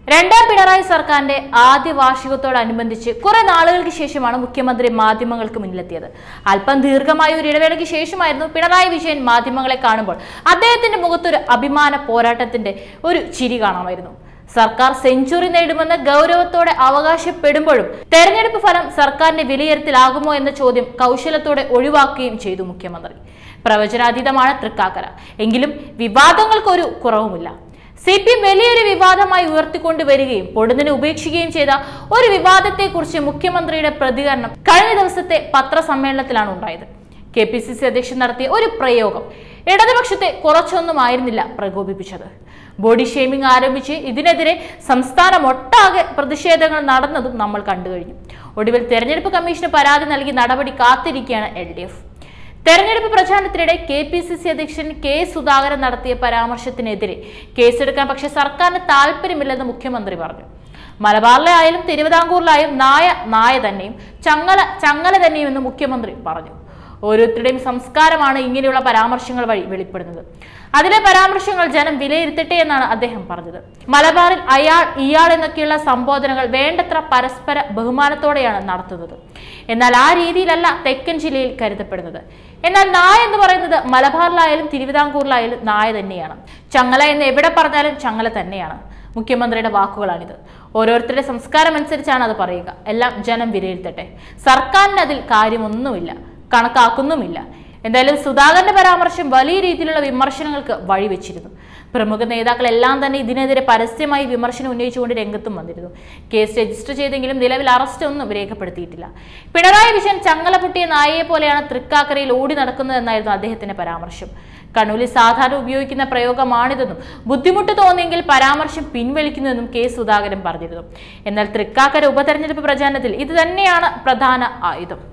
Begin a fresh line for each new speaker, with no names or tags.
രണ്ടാം പിണറായി സർക്കാരിന്റെ ആദ്യ വാർഷികത്തോടനുബന്ധിച്ച് കുറെ നാളുകൾക്ക് ശേഷമാണ് മുഖ്യമന്ത്രി മാധ്യമങ്ങൾക്ക് മുന്നിലെത്തിയത് അല്പം ദീർഘമായ ഒരു ഇടവേളയ്ക്ക് ശേഷമായിരുന്നു പിണറായി വിജയൻ മാധ്യമങ്ങളെ കാണുമ്പോൾ അദ്ദേഹത്തിന്റെ മുഖത്തൊരു അഭിമാന പോരാട്ടത്തിന്റെ ഒരു ചിരി കാണാമായിരുന്നു സർക്കാർ സെഞ്ചുറി നേടുമെന്ന് ഗൗരവത്തോടെ അവകാശപ്പെടുമ്പോഴും തെരഞ്ഞെടുപ്പ് ഫലം സർക്കാരിന്റെ വിലയിരുത്തലാകുമോ എന്ന ചോദ്യം കൗശലത്തോടെ ഒഴിവാക്കുകയും ചെയ്തു മുഖ്യമന്ത്രി പ്രവചനാതീതമാണ് തൃക്കാക്കര എങ്കിലും വിവാദങ്ങൾക്കൊരു കുറവുമില്ല സി പി എം വലിയൊരു വിവാദമായി ഉയർത്തിക്കൊണ്ടുവരികയും പൊടുന്നിനെ ഉപേക്ഷിക്കുകയും ചെയ്ത ഒരു വിവാദത്തെക്കുറിച്ച് മുഖ്യമന്ത്രിയുടെ പ്രതികരണം കഴിഞ്ഞ ദിവസത്തെ പത്രസമ്മേളനത്തിലാണ് ഉണ്ടായത് കെ പി സി സി അധ്യക്ഷൻ നടത്തിയ ഒരു പ്രയോഗം ഇടതുപക്ഷത്തെ കുറച്ചൊന്നും ആയിരുന്നില്ല പ്രകോപിപ്പിച്ചത് ബോഡി ഷേമിംഗ് ആരംഭിച്ച് ഇതിനെതിരെ സംസ്ഥാനമൊട്ടാകെ പ്രതിഷേധങ്ങൾ നടന്നതും നമ്മൾ കണ്ടുകഴിഞ്ഞു ഒടുവിൽ തെരഞ്ഞെടുപ്പ് കമ്മീഷന് പരാതി നൽകി നടപടി കാത്തിരിക്കുകയാണ് എൽ ഡി എഫ് തെരഞ്ഞെടുപ്പ് പ്രചാരണത്തിനിടെ കെ പി സി സി അധ്യക്ഷൻ കെ സുധാകരൻ നടത്തിയ പരാമർശത്തിനെതിരെ കേസെടുക്കാൻ പക്ഷേ സർക്കാരിന് താല്പര്യമില്ലെന്ന് മുഖ്യമന്ത്രി പറഞ്ഞു മലബാറിലെ ആയാലും തിരുവിതാംകൂറിലായാലും നായ നായ തന്നെയും ചങ്ങല ചങ്ങല തന്നെയും എന്ന് മുഖ്യമന്ത്രി പറഞ്ഞു ഓരോരുത്തരുടെയും സംസ്കാരമാണ് ഇങ്ങനെയുള്ള പരാമർശങ്ങൾ വഴി വെളിപ്പെടുന്നത് അതിലെ പരാമർശങ്ങൾ ജനം വിലയിരുത്തട്ടെ എന്നാണ് അദ്ദേഹം പറഞ്ഞത് മലബാറിൽ അയാൾ ഇയാൾ എന്നൊക്കെയുള്ള സംബോധനകൾ വേണ്ടത്ര പരസ്പര ബഹുമാനത്തോടെയാണ് നടത്തുന്നത് എന്നാൽ ആ രീതിയിലല്ല തെക്കൻ ജില്ലയിൽ കരുതപ്പെടുന്നത് എന്നാൽ നായ എന്ന് പറയുന്നത് മലബാറിലായാലും തിരുവിതാംകൂറിലായാലും നായ തന്നെയാണ് ചങ്ങല എന്ന് എവിടെ പറഞ്ഞാലും ചങ്ങല തന്നെയാണ് മുഖ്യമന്ത്രിയുടെ വാക്കുകളാണിത് ഓരോരുത്തരുടെ സംസ്കാരം അനുസരിച്ചാണ് അത് പറയുക എല്ലാം ജനം വിലയിരുത്തട്ടെ സർക്കാരിന് അതിൽ കാര്യമൊന്നുമില്ല കണക്കാക്കുന്നുമില്ല എന്തായാലും സുധാകരന്റെ പരാമർശം വലിയ രീതിയിലുള്ള വിമർശനങ്ങൾക്ക് വഴിവെച്ചിരുന്നു പ്രമുഖ നേതാക്കളെല്ലാം തന്നെ ഇതിനെതിരെ പരസ്യമായി വിമർശനം ഉന്നയിച്ചുകൊണ്ട് രംഗത്തും വന്നിരുന്നു കേസ് രജിസ്റ്റർ ചെയ്തെങ്കിലും നിലവിൽ അറസ്റ്റ് ഒന്നും രേഖപ്പെടുത്തിയിട്ടില്ല പിണറായി വിജയൻ ചങ്ങല പൊട്ടിയ നായയെ പോലെയാണ് തൃക്കാക്കരയിൽ ഓടി നടക്കുന്നതെന്നായിരുന്നു അദ്ദേഹത്തിന്റെ പരാമർശം കണ്ണൂരിൽ സാധാരണ ഉപയോഗിക്കുന്ന പ്രയോഗമാണിതെന്നും ബുദ്ധിമുട്ട് തോന്നിയെങ്കിൽ പരാമർശം പിൻവലിക്കുന്നുവെന്നും കെ സുധാകരൻ പറഞ്ഞിരുന്നു എന്നാൽ തൃക്കാക്കര ഉപതെരഞ്ഞെടുപ്പ് പ്രചാരണത്തിൽ ഇത് തന്നെയാണ് പ്രധാന ആയുധം